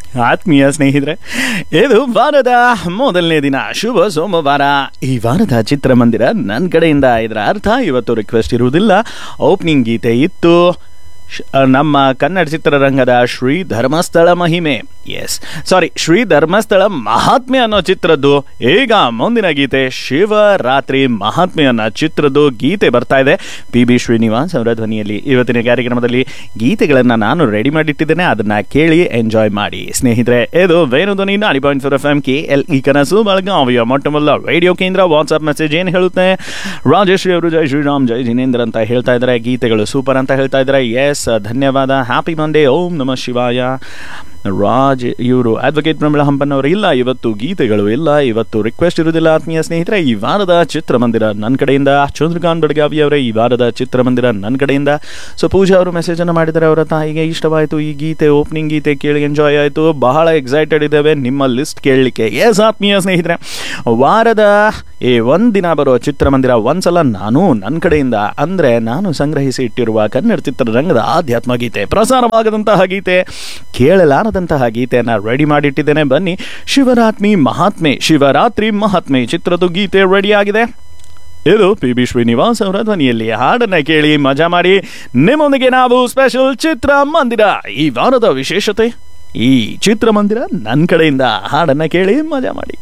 ಆತ್ಮೀಯ ಸ್ನೇಹಿತರೆ ಇದು ವಾರದ ಮೊದಲನೇ ದಿನ ಶುಭ ಸೋಮವಾರ ಈ ವಾರದ ಚಿತ್ರಮಂದಿರ ನನ್ನ ಕಡೆಯಿಂದ ಇದರ ಅರ್ಥ ಇವತ್ತು ರಿಕ್ವೆಸ್ಟ್ ಇರುವುದಿಲ್ಲ ಓಪನಿಂಗ್ ಗೀತೆ ಇತ್ತು ಶ- ನಮ್ಮ ಕನ್ನಡ ಚಿತ್ರರಂಗದ ಶ್ರೀ ಧರ್ಮಸ್ಥಳ ಮಹಿಮೆ ಎಸ್ ಸಾರಿ ಶ್ರೀ ಧರ್ಮಸ್ಥಳ ಮಹಾತ್ಮೆ ಅನ್ನೋ ಚಿತ್ರದ್ದು ಈಗ ಮುಂದಿನ ಗೀತೆ ಶಿವರಾತ್ರಿ ಮಹಾತ್ಮೆ ಅನ್ನೋ ಚಿತ್ರದ್ದು ಗೀತೆ ಬರ್ತಾ ಇದೆ ಪಿ ಬಿ ಶ್ರೀನಿವಾಸ್ ಅವರ ಧ್ವನಿಯಲ್ಲಿ ಇವತ್ತಿನ ಕಾರ್ಯಕ್ರಮದಲ್ಲಿ ಗೀತೆಗಳನ್ನು ನಾನು ರೆಡಿ ಮಾಡಿಟ್ಟಿದ್ದೇನೆ ಅದನ್ನ ಕೇಳಿ ಎಂಜಾಯ್ ಮಾಡಿ ಸ್ನೇಹಿತರೆ ಇದು ವೇಣು ಧ್ವನಿ ನಾಡಿ point four F M K L E ಕನಸು ಬೆಳಗಾವಿಯ ಮೊಟ್ಟ ಮೊದಲ ರೇಡಿಯೋ ಕೇಂದ್ರ ವಾಟ್ಸ್ಆಪ್ ಮೆಸೇಜ್ ಏನು ಹೇಳುತ್ತೆ ರಾಜೇಶ್ರೀ ಅವರು ಜೈ ಶ್ರೀರಾಮ್ ಜೈ ಜಿನೇಂದ್ರ ಅಂತ ಹೇಳ್ತಾ ಇದ್ದಾರೆ ಗೀತೆಗಳು ಸೂಪರ್ ಅಂತ ಹೇಳ್ತಾ ಇದ್ದಾರೆ ಎಸ್ ಧನ್ಯವಾದ ಹ್ಯಾಪಿ ಮಂಡೇ ಓಂ ನಮಃ ಶಿವಾಯ ರಾಜ್ ಇವರು ಅಡ್ವೊಕೇಟ್ ಪ್ರಮಿಳ ಹಂಪನ್ನವರು ಇಲ್ಲ ಇವತ್ತು ಗೀತೆಗಳು ಇಲ್ಲ ಇವತ್ತು ರಿಕ್ವೆಸ್ಟ್ ಇರುವುದಿಲ್ಲ ಆತ್ಮೀಯ ಸ್ನೇಹಿತರೆ ಈ ವಾರದ ಚಿತ್ರಮಂದಿರ ನನ್ನ ಕಡೆಯಿಂದ ಚಂದ್ರಕಾಂತ್ ಬಡಗಾವಿ ಅವರೇ ಈ ವಾರದ ಚಿತ್ರಮಂದಿರ ನನ್ನ ಕಡೆಯಿಂದ ಸೊ ಪೂಜಾ ಅವರು ಮೆಸೇಜ್ ಅನ್ನು ಮಾಡಿದ್ದಾರೆ ಅವರ ತಾಯಿಗೆ ಇಷ್ಟವಾಯಿತು ಈ ಗೀತೆ ಓಪನಿಂಗ್ ಗೀತೆ ಕೇಳಿ ಎಂಜಾಯ್ ಆಯಿತು ಬಹಳ ಎಕ್ಸೈಟೆಡ್ ಇದ್ದೇವೆ ನಿಮ್ಮ ಲಿಸ್ಟ್ ಕೇಳಲಿಕ್ಕೆ ಎಸ್ ಆತ್ಮೀಯ ಸ್ನೇಹಿತರೆ ವಾರದ ಈ ಒಂದಿನ ಬರೋ ಚಿತ್ರಮಂದಿರ ಒಂದ್ಸಲ ನಾನು ನನ್ನ ಕಡೆಯಿಂದ ಅಂದ್ರೆ ನಾನು ಸಂಗ್ರಹಿಸಿ ಇಟ್ಟಿರುವ ಕನ್ನಡ ಚಿತ್ರರಂಗದ ಆಧ್ಯಾತ್ಮ ಗೀತೆ ಪ್ರಸಾರವಾಗದಂತಹ ಗೀತೆ ಕೇಳಲಾರದಂತಹ ಗೀತೆಯನ್ನ ರೆಡಿ ಮಾಡಿಟ್ಟಿದ್ದೇನೆ ಬನ್ನಿ ಶಿವರಾತ್ರಿ ಮಹಾತ್ಮೆ ಶಿವರಾತ್ರಿ ಮಹಾತ್ಮೆ ಚಿತ್ರದ ಗೀತೆ ರೆಡಿ ಆಗಿದೆ ಇದು ಪಿ ಬಿ ಶ್ರೀನಿವಾಸ್ ಅವರ ಧ್ವನಿಯಲ್ಲಿ ಹಾಡನ್ನ ಕೇಳಿ ಮಜಾ ಮಾಡಿ ನಿಮ್ಮೊಂದಿಗೆ ನಾವು ಸ್ಪೆಷಲ್ ಚಿತ್ರಮಂದಿರ ಈ ವಾರದ ವಿಶೇಷತೆ ಈ ಚಿತ್ರಮಂದಿರ ನನ್ನ ಕಡೆಯಿಂದ ಹಾಡನ್ನ ಕೇಳಿ ಮಜಾ ಮಾಡಿ